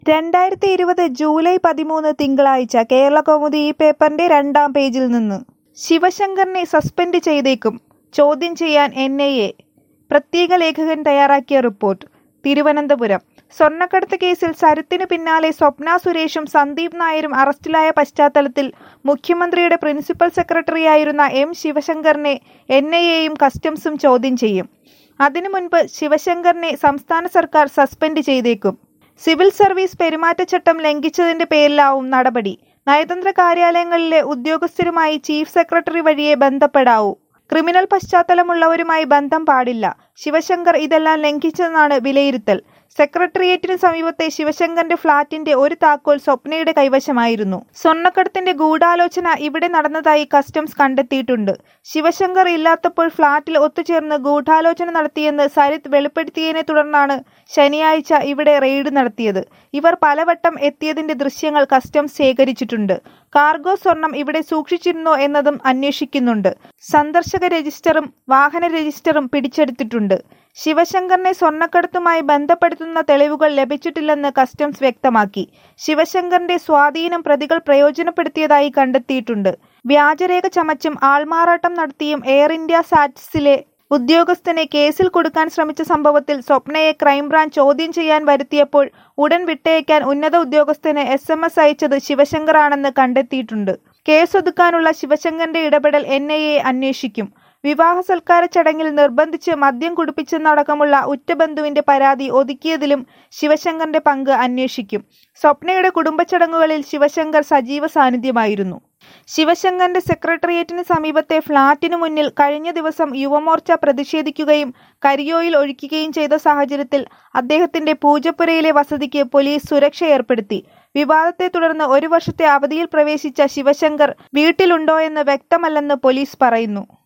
രണ്ടായിരത്തി ഇരുപത് ജൂലൈ പതിമൂന്ന് തിങ്കളാഴ്ച കേരളകൗമുദി ഈ പേപ്പറിന്റെ രണ്ടാം പേജിൽ നിന്ന് ശിവശങ്കറിനെ സസ്പെൻഡ് ചെയ്തേക്കും ചോദ്യം ചെയ്യാൻ എൻ ഐ എ പ്രത്യേക ലേഖകൻ തയ്യാറാക്കിയ റിപ്പോർട്ട് തിരുവനന്തപുരം സ്വർണ്ണക്കടത്ത് കേസിൽ സരിത്തിനു പിന്നാലെ സ്വപ്ന സുരേഷും സന്ദീപ് നായരും അറസ്റ്റിലായ പശ്ചാത്തലത്തിൽ മുഖ്യമന്ത്രിയുടെ പ്രിൻസിപ്പൽ സെക്രട്ടറിയായിരുന്ന എം ശിവശങ്കറിനെ എൻ ഐ എയും കസ്റ്റംസും ചോദ്യം ചെയ്യും അതിനു മുൻപ് ശിവശങ്കറിനെ സംസ്ഥാന സർക്കാർ സസ്പെൻഡ് ചെയ്തേക്കും സിവിൽ സർവീസ് പെരുമാറ്റച്ചട്ടം ലംഘിച്ചതിന്റെ പേരിലാവും നടപടി നയതന്ത്ര കാര്യാലയങ്ങളിലെ ഉദ്യോഗസ്ഥരുമായി ചീഫ് സെക്രട്ടറി വഴിയേ ബന്ധപ്പെടാവൂ ക്രിമിനൽ പശ്ചാത്തലമുള്ളവരുമായി ബന്ധം പാടില്ല ശിവശങ്കർ ഇതെല്ലാം ലംഘിച്ചെന്നാണ് വിലയിരുത്തൽ സെക്രട്ടേറിയറ്റിന് സമീപത്തെ ശിവശങ്കറിന്റെ ഫ്ളാറ്റിന്റെ ഒരു താക്കോൽ സ്വപ്നയുടെ കൈവശമായിരുന്നു സ്വർണ്ണക്കടത്തിന്റെ ഗൂഢാലോചന ഇവിടെ നടന്നതായി കസ്റ്റംസ് കണ്ടെത്തിയിട്ടുണ്ട് ശിവശങ്കർ ഇല്ലാത്തപ്പോൾ ഫ്ളാറ്റിൽ ഒത്തുചേർന്ന് ഗൂഢാലോചന നടത്തിയെന്ന് സരിത് വെളിപ്പെടുത്തിയതിനെ തുടർന്നാണ് ശനിയാഴ്ച ഇവിടെ റെയ്ഡ് നടത്തിയത് ഇവർ പലവട്ടം എത്തിയതിന്റെ ദൃശ്യങ്ങൾ കസ്റ്റംസ് ശേഖരിച്ചിട്ടുണ്ട് കാർഗോ സ്വർണം ഇവിടെ സൂക്ഷിച്ചിരുന്നോ എന്നതും അന്വേഷിക്കുന്നുണ്ട് സന്ദർശക രജിസ്റ്ററും വാഹന രജിസ്റ്ററും പിടിച്ചെടുത്തിട്ടുണ്ട് ശിവശങ്കറിനെ സ്വർണ്ണക്കടത്തുമായി ബന്ധപ്പെടുത്തുന്ന തെളിവുകൾ ലഭിച്ചിട്ടില്ലെന്ന് കസ്റ്റംസ് വ്യക്തമാക്കി ശിവശങ്കറിന്റെ സ്വാധീനം പ്രതികൾ പ്രയോജനപ്പെടുത്തിയതായി കണ്ടെത്തിയിട്ടുണ്ട് വ്യാജരേഖ ചമച്ചും ആൾമാറാട്ടം നടത്തിയും എയർ ഇന്ത്യ സാറ്റ്സിലെ ഉദ്യോഗസ്ഥനെ കേസിൽ കൊടുക്കാൻ ശ്രമിച്ച സംഭവത്തിൽ സ്വപ്നയെ ക്രൈംബ്രാഞ്ച് ചോദ്യം ചെയ്യാൻ വരുത്തിയപ്പോൾ ഉടൻ വിട്ടയക്കാൻ ഉന്നത ഉദ്യോഗസ്ഥന് എസ് എം എസ് അയച്ചത് ശിവശങ്കറാണെന്ന് കണ്ടെത്തിയിട്ടുണ്ട് കേസൊതുക്കാനുള്ള ശിവശങ്കറിന്റെ ഇടപെടൽ എൻ ഐ എ അന്വേഷിക്കും വിവാഹ സൽക്കാര ചടങ്ങിൽ നിർബന്ധിച്ച് മദ്യം കുടിപ്പിച്ചെന്നടക്കമുള്ള ഉറ്റബന്ധുവിന്റെ പരാതി ഒതുക്കിയതിലും ശിവശങ്കറിന്റെ പങ്ക് അന്വേഷിക്കും സ്വപ്നയുടെ കുടുംബച്ചടങ്ങുകളിൽ ശിവശങ്കർ സജീവ സാന്നിധ്യമായിരുന്നു ശിവശങ്കറിന്റെ സെക്രട്ടേറിയറ്റിന് സമീപത്തെ ഫ്ളാറ്റിനു മുന്നിൽ കഴിഞ്ഞ ദിവസം യുവമോർച്ച പ്രതിഷേധിക്കുകയും കരിയോയിൽ ഒഴിക്കുകയും ചെയ്ത സാഹചര്യത്തിൽ അദ്ദേഹത്തിന്റെ പൂജപ്പുരയിലെ വസതിക്ക് പോലീസ് സുരക്ഷ ഏർപ്പെടുത്തി വിവാദത്തെ തുടർന്ന് ഒരു വർഷത്തെ അവധിയിൽ പ്രവേശിച്ച ശിവശങ്കർ വീട്ടിലുണ്ടോയെന്ന് വ്യക്തമല്ലെന്ന് പോലീസ് പറയുന്നു